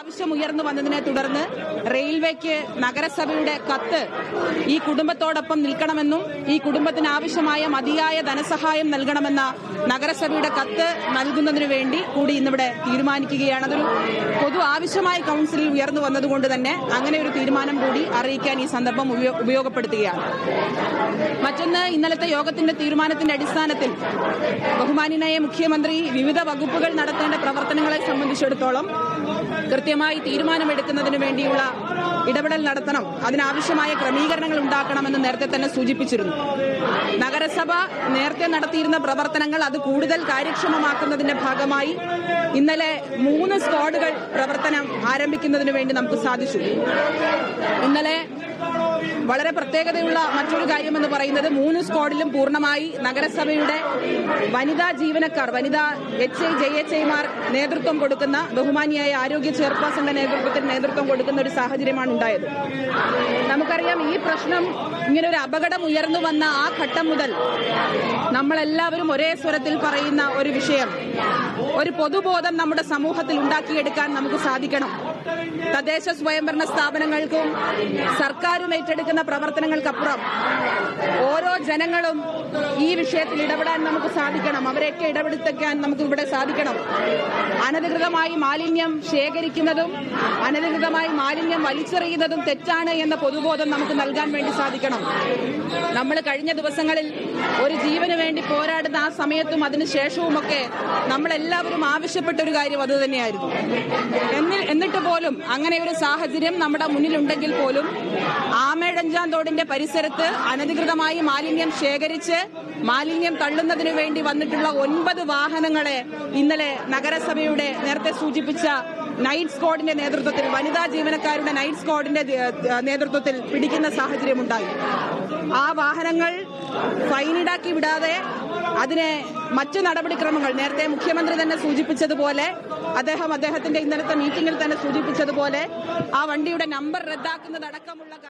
ആവശ്യം ഉയർന്നു വന്നതിനെ തുടർന്ന് റെയിൽവേക്ക് നഗരസഭയുടെ കത്ത് ഈ കുടുംബത്തോടൊപ്പം നിൽക്കണമെന്നും ഈ കുടുംബത്തിന് ആവശ്യമായ മതിയായ ധനസഹായം നൽകണമെന്ന നഗരസഭയുടെ കത്ത് നൽകുന്നതിനു വേണ്ടി കൂടി ഇന്നിവിടെ തീരുമാനിക്കുകയാണ് അതൊരു പൊതു ആവശ്യമായ കൌൺസിലിൽ ഉയർന്നു വന്നതുകൊണ്ട് തന്നെ അങ്ങനെ ഒരു തീരുമാനം കൂടി അറിയിക്കാൻ ഈ സന്ദർഭം ഉപയോ- ഉപയോഗപ്പെടുത്തുകയാണ് മറ്റൊന്ന് ഇന്നലത്തെ യോഗത്തിന്റെ തീരുമാനത്തിന്റെ അടിസ്ഥാനത്തിൽ ബഹുമാന്യനായ മുഖ്യമന്ത്രി വിവിധ വകുപ്പുകൾ നടത്തേണ്ട പ്രവർത്തനങ്ങളെ സംബന്ധിച്ചിടത്തോളം കൃത്യമായി തീരുമാനമെടുക്കുന്നതിന് വേണ്ടിയുള്ള ഇടപെടൽ നടത്തണം അതിനാവശ്യമായ ക്രമീകരണങ്ങൾ ഉണ്ടാക്കണമെന്ന് നേരത്തെ തന്നെ സൂചിപ്പിച്ചിരുന്നു നഗരസഭ നേരത്തെ നടത്തിയിരുന്ന പ്രവർത്തനങ്ങൾ അത് കൂടുതൽ കാര്യക്ഷമമാക്കുന്നതിന്റെ ഭാഗമായി ഇന്നലെ മൂന്ന് സ്ക്വാഡുകൾ പ്രവർത്തനം ആരംഭിക്കുന്നതിന് വേണ്ടി നമുക്ക് സാധിച്ചു ഇന്നലെ വളരെ പ്രത്യേകതയുള്ള മറ്റൊരു കാര്യമെന്ന് പറയുന്നത് മൂന്ന് സ്ക്വാഡിലും പൂർണ്ണമായി നഗരസഭയുടെ വനിതാ ജീവനക്കാർ വനിതാ എച്ച് ഐ ജെ എച്ച് ഐമാർ നേതൃത്വം കൊടുക്കുന്ന ബഹുമാനിയായ ആരോഗ്യ ചെയർപേഴ്സന്റെ നേതൃത്വത്തിൽ നേതൃത്വം കൊടുക്കുന്ന ഒരു സാഹചര്യമാണ് ഉണ്ടായത് നമുക്കറിയാം ഈ പ്രശ്നം ഇങ്ങനെ ഒരു അപകടം ഉയർന്നു വന്ന ആ ഘട്ടം മുതൽ നമ്മളെല്ലാവരും ഒരേ സ്വരത്തിൽ പറയുന്ന ഒരു വിഷയം ഒരു പൊതുബോധം നമ്മുടെ സമൂഹത്തിൽ ഉണ്ടാക്കിയെടുക്കാൻ നമുക്ക് സാധിക്കണം തദ്ദേശ സ്വയംഭരണ സ്ഥാപനങ്ങൾക്കും സർക്കാരും ഏറ്റെടുക്കുന്ന പ്രവർത്തനങ്ങൾക്കപ്പുറം ഓരോ ജനങ്ങളും ഈ വിഷയത്തിൽ ഇടപെടാൻ നമുക്ക് സാധിക്കണം അവരെയൊക്കെ ഇടപെടുത്താൻ നമുക്ക് ഇവിടെ സാധിക്കണം അനധികൃതമായി മാലിന്യം ശേഖരിക്കുന്നതും അനധികൃതമായി മാലിന്യം വലിച്ചെറിയുന്നതും തെറ്റാണ് എന്ന പൊതുബോധം നമുക്ക് നൽകാൻ വേണ്ടി സാധിക്കണം നമ്മൾ കഴിഞ്ഞ ദിവസങ്ങളിൽ ഒരു ജീവന് വേണ്ടി പോരാടുന്ന ആ സമയത്തും അതിനുശേഷവുമൊക്കെ നമ്മളെല്ലാവരും ആവശ്യപ്പെട്ട ഒരു കാര്യം അത് തന്നെയായിരുന്നു എന്നി- എന്നിട്ട് പോലും അങ്ങനെ ഒരു സാഹചര്യം നമ്മുടെ മുന്നിലുണ്ടെങ്കിൽ പോലും ആമേഴഞ്ചാം തോടിന്റെ പരിസരത്ത് അനധികൃതമായി മാലിന്യം ശേഖരിച്ച് മാലിന്യം തള്ളുന്നതിന് വേണ്ടി വന്നിട്ടുള്ള ഒൻപത് വാഹനങ്ങളെ ഇന്നലെ നഗരസഭയുടെ നേരത്തെ സൂചിപ്പിച്ച നൈറ്റ് സ്ക്വാഡിന്റെ നേതൃത്വത്തിൽ വനിതാ ജീവനക്കാരുടെ നൈറ്റ് സ്ക്വാഡിന്റെ ദേ- നേതൃത്വത്തിൽ പിടിക്കുന്ന സാഹചര്യമുണ്ടായി ആ വാഹനങ്ങൾ ഫൈൻ ഈടാക്കി വിടാതെ അതിനെ മറ്റു നടപടിക്രമങ്ങൾ നേരത്തെ മുഖ്യമന്ത്രി തന്നെ സൂചിപ്പിച്ചതുപോലെ അദ്ദേഹം അദ്ദേഹത്തിന്റെ ഇന്നലത്തെ മീറ്റിംഗിൽ തന്നെ സൂചിപ്പിച്ചതുപോലെ ആ വണ്ടിയുടെ നമ്പർ റദ്ദാക്കുന്നതടക്കമുള്ള